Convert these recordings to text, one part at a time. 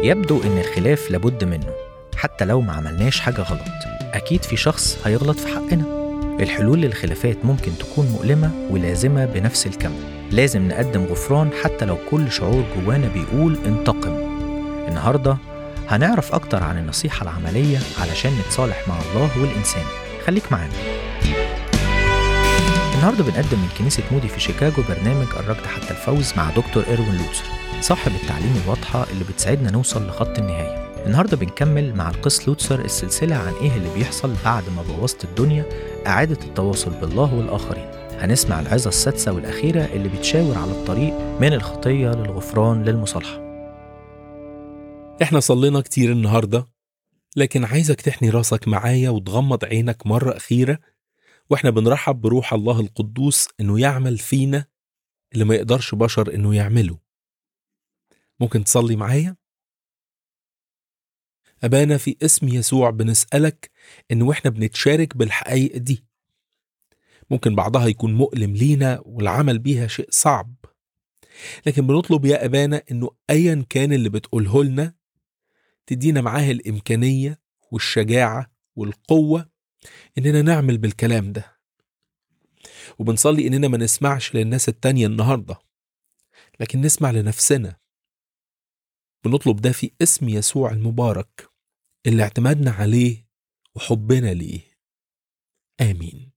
يبدو إن الخلاف لابد منه حتى لو ما عملناش حاجة غلط أكيد في شخص هيغلط في حقنا الحلول للخلافات ممكن تكون مؤلمة ولازمة بنفس الكم لازم نقدم غفران حتى لو كل شعور جوانا بيقول انتقم النهاردة هنعرف أكتر عن النصيحة العملية علشان نتصالح مع الله والإنسان خليك معانا النهارده بنقدم من كنيسة مودي في شيكاغو برنامج الركض حتى الفوز مع دكتور إيروين لوتسر صاحب التعليم الواضحة اللي بتساعدنا نوصل لخط النهاية النهارده بنكمل مع القس لوتسر السلسلة عن إيه اللي بيحصل بعد ما بوظت الدنيا إعادة التواصل بالله والآخرين هنسمع العظة السادسة والأخيرة اللي بتشاور على الطريق من الخطية للغفران للمصالحة احنا صلينا كتير النهاردة لكن عايزك تحني راسك معايا وتغمض عينك مرة أخيرة واحنا بنرحب بروح الله القدوس انه يعمل فينا اللي ما يقدرش بشر انه يعمله ممكن تصلي معايا أبانا في اسم يسوع بنسألك إن وإحنا بنتشارك بالحقائق دي ممكن بعضها يكون مؤلم لينا والعمل بيها شيء صعب لكن بنطلب يا أبانا إنه أيا كان اللي بتقوله لنا تدينا معاه الإمكانية والشجاعة والقوة إننا نعمل بالكلام ده وبنصلي إننا ما نسمعش للناس التانية النهاردة لكن نسمع لنفسنا بنطلب ده في اسم يسوع المبارك اللي اعتمدنا عليه وحبنا ليه آمين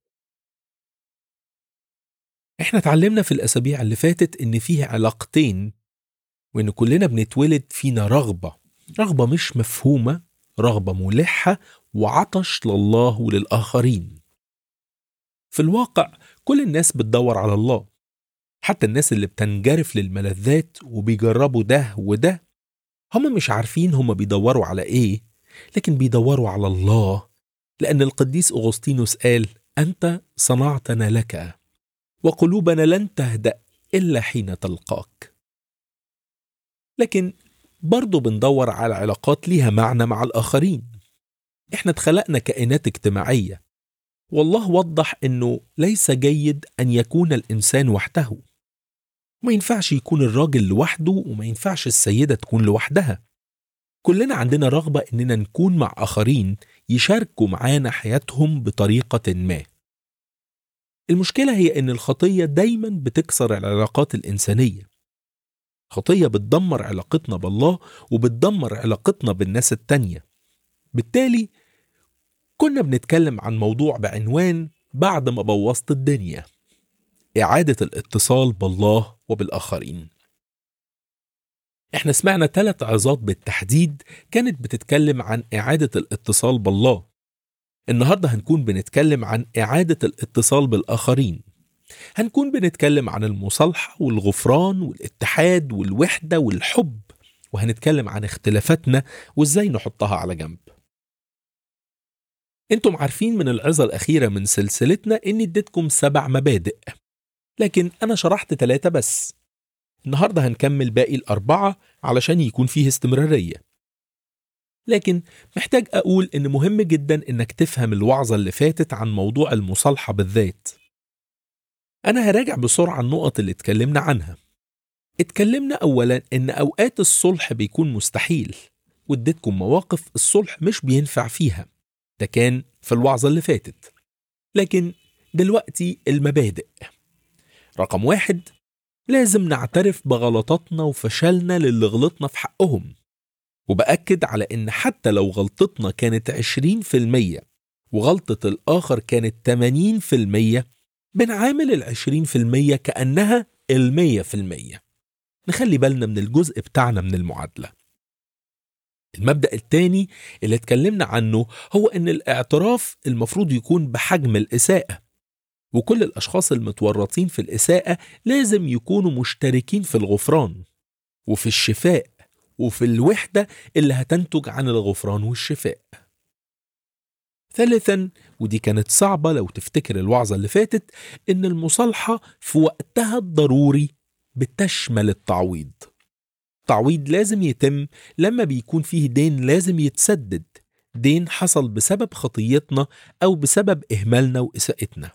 احنا اتعلمنا في الأسابيع اللي فاتت إن فيه علاقتين وإن كلنا بنتولد فينا رغبة رغبة مش مفهومة رغبة ملحة وعطش لله وللآخرين في الواقع كل الناس بتدور على الله حتى الناس اللي بتنجرف للملذات وبيجربوا ده وده هم مش عارفين هم بيدوروا على ايه لكن بيدوروا على الله لأن القديس أغسطينوس قال أنت صنعتنا لك وقلوبنا لن تهدأ إلا حين تلقاك لكن برضه بندور على علاقات ليها معنى مع الآخرين إحنا اتخلقنا كائنات اجتماعية والله وضح إنه ليس جيد أن يكون الإنسان وحده ما ينفعش يكون الراجل لوحده وما ينفعش السيدة تكون لوحدها كلنا عندنا رغبة إننا نكون مع آخرين يشاركوا معانا حياتهم بطريقة ما المشكلة هي إن الخطية دايما بتكسر العلاقات الإنسانية خطية بتدمر علاقتنا بالله وبتدمر علاقتنا بالناس التانية بالتالي كنا بنتكلم عن موضوع بعنوان بعد ما بوظت الدنيا إعادة الاتصال بالله وبالآخرين احنا سمعنا ثلاث عظات بالتحديد كانت بتتكلم عن إعادة الاتصال بالله النهاردة هنكون بنتكلم عن إعادة الاتصال بالآخرين هنكون بنتكلم عن المصالحة والغفران والاتحاد والوحدة والحب وهنتكلم عن اختلافاتنا وازاي نحطها على جنب انتم عارفين من العظة الأخيرة من سلسلتنا اني اديتكم سبع مبادئ لكن أنا شرحت ثلاثة بس النهاردة هنكمل باقي الأربعة علشان يكون فيه استمرارية لكن محتاج أقول إن مهم جدا إنك تفهم الوعظة اللي فاتت عن موضوع المصالحة بالذات أنا هراجع بسرعة النقط اللي اتكلمنا عنها اتكلمنا أولا إن أوقات الصلح بيكون مستحيل واديتكم مواقف الصلح مش بينفع فيها ده كان في الوعظة اللي فاتت لكن دلوقتي المبادئ رقم واحد لازم نعترف بغلطاتنا وفشلنا للي غلطنا في حقهم وبأكد على إن حتى لو غلطتنا كانت 20% وغلطة الآخر كانت 80% بنعامل العشرين في المية كأنها المية في المية نخلي بالنا من الجزء بتاعنا من المعادلة المبدأ الثاني اللي اتكلمنا عنه هو ان الاعتراف المفروض يكون بحجم الإساءة وكل الأشخاص المتورطين في الإساءة لازم يكونوا مشتركين في الغفران وفي الشفاء وفي الوحدة اللي هتنتج عن الغفران والشفاء ثالثا ودي كانت صعبة لو تفتكر الوعظة اللي فاتت إن المصالحة في وقتها الضروري بتشمل التعويض التعويض لازم يتم لما بيكون فيه دين لازم يتسدد دين حصل بسبب خطيتنا أو بسبب إهمالنا وإساءتنا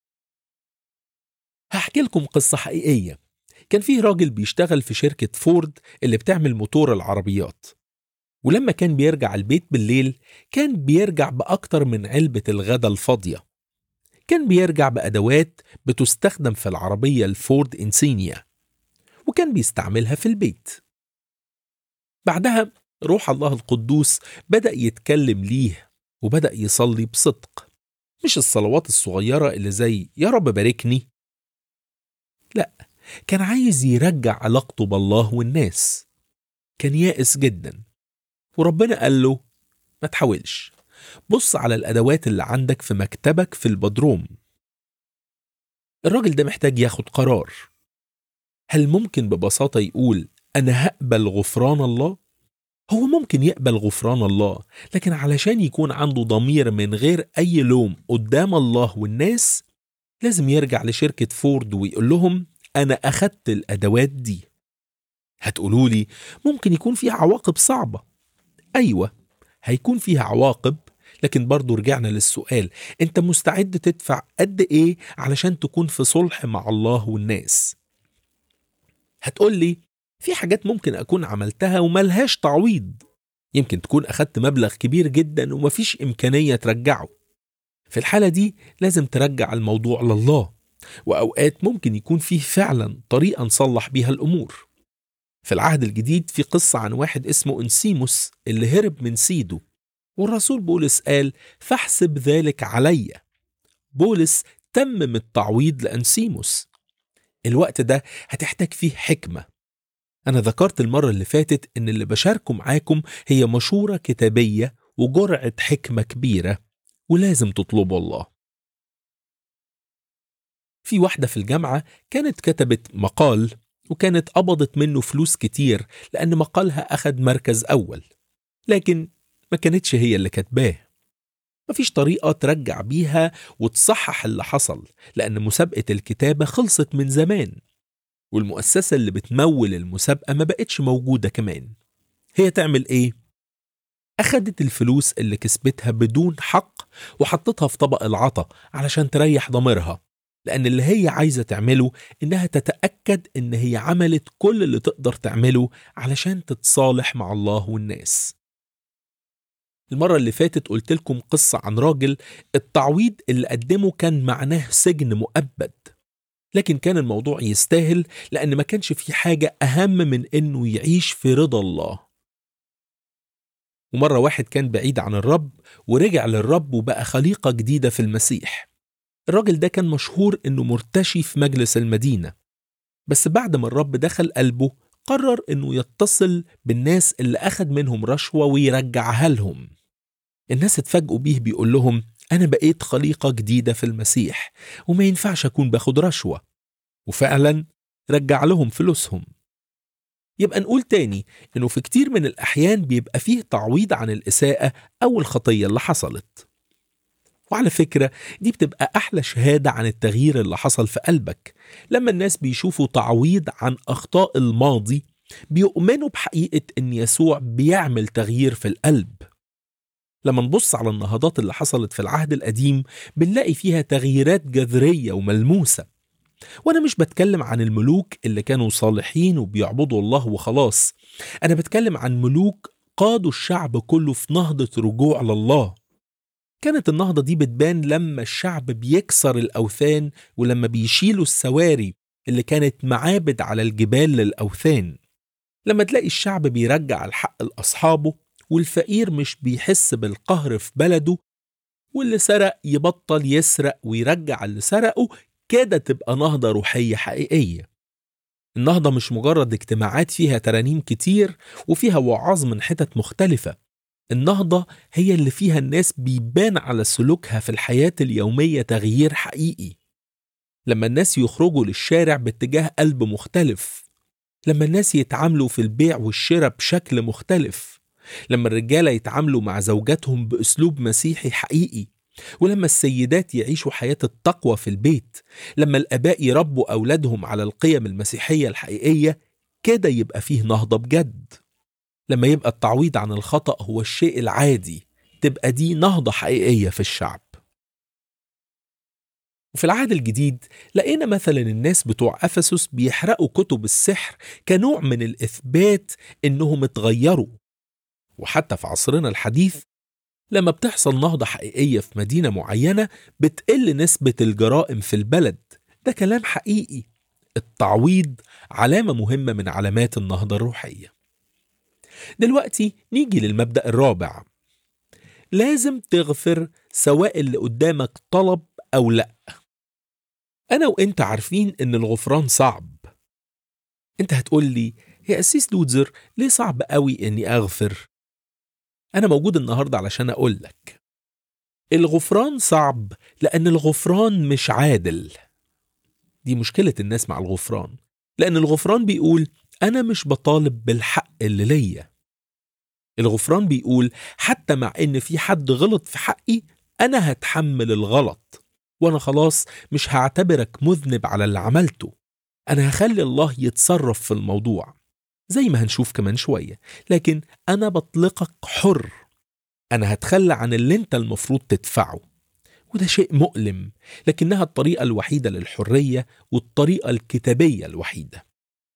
هحكي لكم قصة حقيقية كان فيه راجل بيشتغل في شركة فورد اللي بتعمل موتور العربيات ولما كان بيرجع البيت بالليل كان بيرجع بأكتر من علبة الغدا الفاضية كان بيرجع بأدوات بتستخدم في العربية الفورد إنسينيا وكان بيستعملها في البيت بعدها روح الله القدوس بدأ يتكلم ليه وبدأ يصلي بصدق مش الصلوات الصغيرة اللي زي يا رب باركني لا كان عايز يرجع علاقته بالله والناس كان يائس جدا وربنا قال له ما تحاولش بص على الأدوات اللي عندك في مكتبك في البدروم الراجل ده محتاج ياخد قرار هل ممكن ببساطة يقول أنا هقبل غفران الله؟ هو ممكن يقبل غفران الله لكن علشان يكون عنده ضمير من غير أي لوم قدام الله والناس لازم يرجع لشركة فورد ويقول لهم أنا أخدت الأدوات دي هتقولوا لي ممكن يكون فيها عواقب صعبة أيوة هيكون فيها عواقب لكن برضو رجعنا للسؤال انت مستعد تدفع قد ايه علشان تكون في صلح مع الله والناس هتقول لي في حاجات ممكن اكون عملتها وملهاش تعويض يمكن تكون اخدت مبلغ كبير جدا ومفيش امكانيه ترجعه في الحاله دي لازم ترجع الموضوع لله واوقات ممكن يكون فيه فعلا طريقه نصلح بيها الامور في العهد الجديد في قصه عن واحد اسمه انسيموس اللي هرب من سيده والرسول بولس قال فاحسب ذلك علي بولس تمم التعويض لأنسيموس الوقت ده هتحتاج فيه حكمة أنا ذكرت المرة اللي فاتت إن اللي بشاركه معاكم هي مشورة كتابية وجرعة حكمة كبيرة ولازم تطلبوا الله في واحدة في الجامعة كانت كتبت مقال وكانت قبضت منه فلوس كتير لأن مقالها أخد مركز أول لكن ما كانتش هي اللي كاتباه مفيش طريقة ترجع بيها وتصحح اللي حصل لأن مسابقة الكتابة خلصت من زمان والمؤسسة اللي بتمول المسابقة ما بقتش موجودة كمان هي تعمل إيه؟ أخدت الفلوس اللي كسبتها بدون حق وحطتها في طبق العطا علشان تريح ضميرها لأن اللي هي عايزة تعمله إنها تتأكد إن هي عملت كل اللي تقدر تعمله علشان تتصالح مع الله والناس المرة اللي فاتت قلت لكم قصة عن راجل التعويض اللي قدمه كان معناه سجن مؤبد لكن كان الموضوع يستاهل لأن ما كانش في حاجة أهم من إنه يعيش في رضا الله ومرة واحد كان بعيد عن الرب ورجع للرب وبقى خليقة جديدة في المسيح الراجل ده كان مشهور إنه مرتشي في مجلس المدينة بس بعد ما الرب دخل قلبه قرر إنه يتصل بالناس اللي أخد منهم رشوة ويرجعها لهم الناس اتفاجئوا بيه بيقول لهم أنا بقيت خليقة جديدة في المسيح وما ينفعش أكون باخد رشوة وفعلا رجع لهم فلوسهم يبقى نقول تاني إنه في كتير من الأحيان بيبقى فيه تعويض عن الإساءة أو الخطية اللي حصلت وعلى فكرة دي بتبقى أحلى شهادة عن التغيير اللي حصل في قلبك لما الناس بيشوفوا تعويض عن أخطاء الماضي بيؤمنوا بحقيقة إن يسوع بيعمل تغيير في القلب لما نبص على النهضات اللي حصلت في العهد القديم بنلاقي فيها تغييرات جذرية وملموسة وأنا مش بتكلم عن الملوك اللي كانوا صالحين وبيعبدوا الله وخلاص أنا بتكلم عن ملوك قادوا الشعب كله في نهضة رجوع لله كانت النهضة دي بتبان لما الشعب بيكسر الأوثان ولما بيشيلوا السواري اللي كانت معابد على الجبال للأوثان لما تلاقي الشعب بيرجع الحق لأصحابه والفقير مش بيحس بالقهر في بلده واللي سرق يبطل يسرق ويرجع اللي سرقه كده تبقى نهضة روحية حقيقية النهضة مش مجرد اجتماعات فيها ترانيم كتير وفيها وعاظ من حتت مختلفة النهضة هي اللي فيها الناس بيبان على سلوكها في الحياة اليومية تغيير حقيقي لما الناس يخرجوا للشارع باتجاه قلب مختلف لما الناس يتعاملوا في البيع والشراء بشكل مختلف لما الرجالة يتعاملوا مع زوجاتهم بأسلوب مسيحي حقيقي ولما السيدات يعيشوا حياة التقوى في البيت لما الآباء يربوا أولادهم على القيم المسيحية الحقيقية كده يبقى فيه نهضة بجد لما يبقى التعويض عن الخطأ هو الشيء العادي تبقى دي نهضة حقيقية في الشعب وفي العهد الجديد لقينا مثلا الناس بتوع أفسس بيحرقوا كتب السحر كنوع من الإثبات إنهم اتغيروا وحتى في عصرنا الحديث لما بتحصل نهضة حقيقية في مدينة معينة بتقل نسبة الجرائم في البلد ده كلام حقيقي التعويض علامة مهمة من علامات النهضة الروحية دلوقتي نيجي للمبدأ الرابع لازم تغفر سواء اللي قدامك طلب أو لأ أنا وإنت عارفين إن الغفران صعب أنت هتقول لي يا أسيس لودزر ليه صعب قوي إني أغفر أنا موجود النهاردة علشان أقول لك الغفران صعب لأن الغفران مش عادل دي مشكلة الناس مع الغفران لأن الغفران بيقول أنا مش بطالب بالحق اللي ليا الغفران بيقول حتى مع إن في حد غلط في حقي أنا هتحمل الغلط وأنا خلاص مش هعتبرك مذنب على اللي عملته أنا هخلي الله يتصرف في الموضوع زي ما هنشوف كمان شوية لكن أنا بطلقك حر أنا هتخلى عن اللي أنت المفروض تدفعه وده شيء مؤلم لكنها الطريقة الوحيدة للحرية والطريقة الكتابية الوحيدة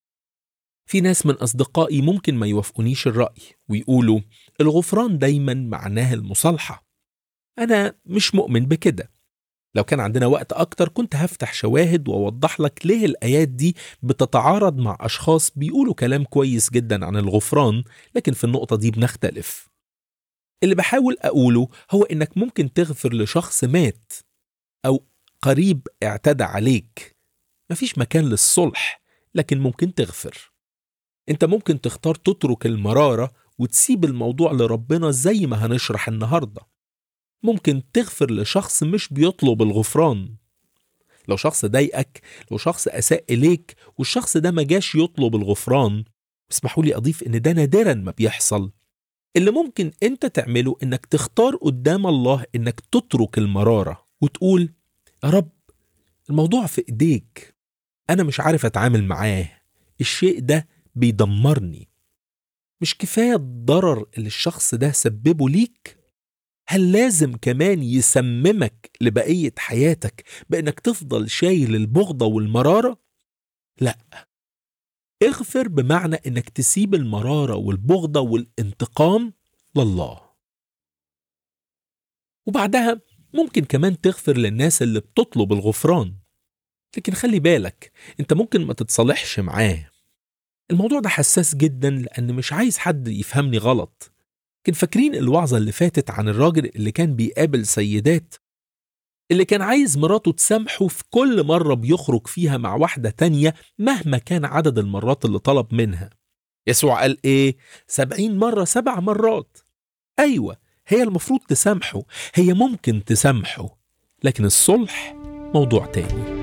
في ناس من أصدقائي ممكن ما يوافقونيش الرأي ويقولوا الغفران دايما معناه المصالحة أنا مش مؤمن بكده لو كان عندنا وقت أكتر كنت هفتح شواهد وأوضح لك ليه الآيات دي بتتعارض مع أشخاص بيقولوا كلام كويس جدا عن الغفران لكن في النقطة دي بنختلف اللي بحاول أقوله هو إنك ممكن تغفر لشخص مات أو قريب اعتدى عليك مفيش مكان للصلح لكن ممكن تغفر انت ممكن تختار تترك المرارة وتسيب الموضوع لربنا زي ما هنشرح النهاردة ممكن تغفر لشخص مش بيطلب الغفران لو شخص ضايقك لو شخص أساء إليك والشخص ده ما جاش يطلب الغفران اسمحوا لي أضيف إن ده نادرا ما بيحصل اللي ممكن انت تعمله انك تختار قدام الله انك تترك المرارة وتقول يا رب الموضوع في ايديك انا مش عارف اتعامل معاه الشيء ده بيدمرني مش كفاية الضرر اللي الشخص ده سببه ليك هل لازم كمان يسممك لبقية حياتك بانك تفضل شايل البغضة والمرارة لا اغفر بمعنى انك تسيب المرارة والبغضة والانتقام لله وبعدها ممكن كمان تغفر للناس اللي بتطلب الغفران لكن خلي بالك انت ممكن ما تتصالحش معاه الموضوع ده حساس جدا لان مش عايز حد يفهمني غلط كان فاكرين الوعظة اللي فاتت عن الراجل اللي كان بيقابل سيدات اللي كان عايز مراته تسامحه في كل مرة بيخرج فيها مع واحدة تانية مهما كان عدد المرات اللي طلب منها يسوع قال ايه؟ سبعين مرة سبع مرات أيوة هي المفروض تسامحه هي ممكن تسامحه لكن الصلح موضوع تاني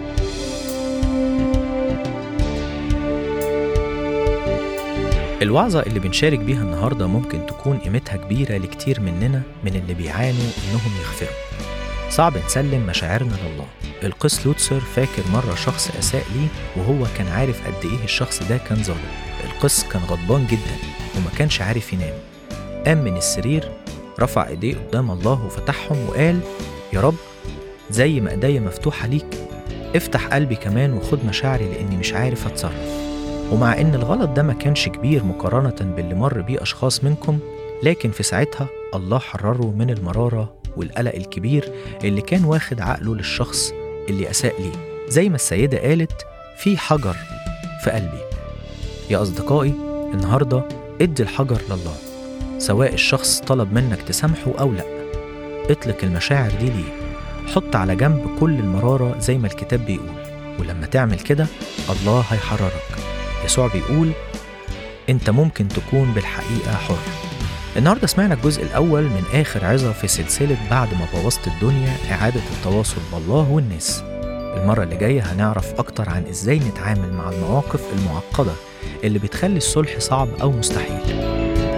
الوعظة اللي بنشارك بيها النهاردة ممكن تكون قيمتها كبيرة لكتير مننا من اللي بيعانوا إنهم يغفروا صعب نسلم مشاعرنا لله القس لوتسر فاكر مرة شخص أساء ليه وهو كان عارف قد إيه الشخص ده كان ظالم القس كان غضبان جدا وما كانش عارف ينام قام من السرير رفع ايديه قدام الله وفتحهم وقال يا رب زي ما ايديا مفتوحة ليك افتح قلبي كمان وخد مشاعري لاني مش عارف اتصرف ومع ان الغلط ده ما كانش كبير مقارنة باللي مر بيه اشخاص منكم لكن في ساعتها الله حرره من المرارة والقلق الكبير اللي كان واخد عقله للشخص اللي اساء ليه زي ما السيدة قالت في حجر في قلبي يا اصدقائي النهارده ادي الحجر لله سواء الشخص طلب منك تسامحه أو لأ اطلق المشاعر دي ليه حط على جنب كل المرارة زي ما الكتاب بيقول ولما تعمل كده الله هيحررك يسوع بيقول انت ممكن تكون بالحقيقة حر النهاردة سمعنا الجزء الأول من آخر عظة في سلسلة بعد ما بوظت الدنيا إعادة التواصل بالله والناس المرة اللي جاية هنعرف أكتر عن إزاي نتعامل مع المواقف المعقدة اللي بتخلي الصلح صعب أو مستحيل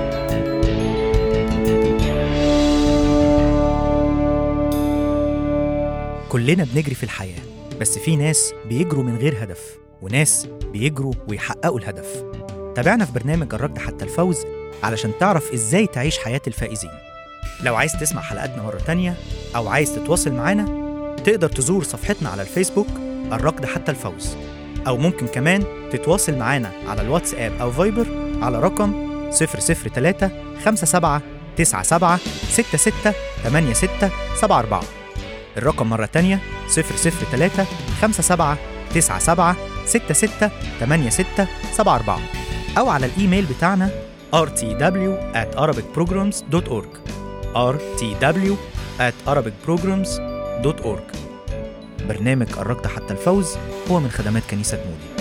كلنا بنجري في الحياة بس في ناس بيجروا من غير هدف وناس بيجروا ويحققوا الهدف تابعنا في برنامج الركض حتى الفوز علشان تعرف ازاي تعيش حياة الفائزين لو عايز تسمع حلقاتنا مرة تانية أو عايز تتواصل معانا تقدر تزور صفحتنا على الفيسبوك الركض حتى الفوز أو ممكن كمان تتواصل معانا على الواتساب أو فايبر على رقم 003 57 97 66 86 74 الرقم مرة تانية 003 57 97 66 86 74 أو على الإيميل بتاعنا rtw at arabicprograms.org rtw at arabicprograms.org برنامج قربت حتى الفوز هو من خدمات كنيسة مودي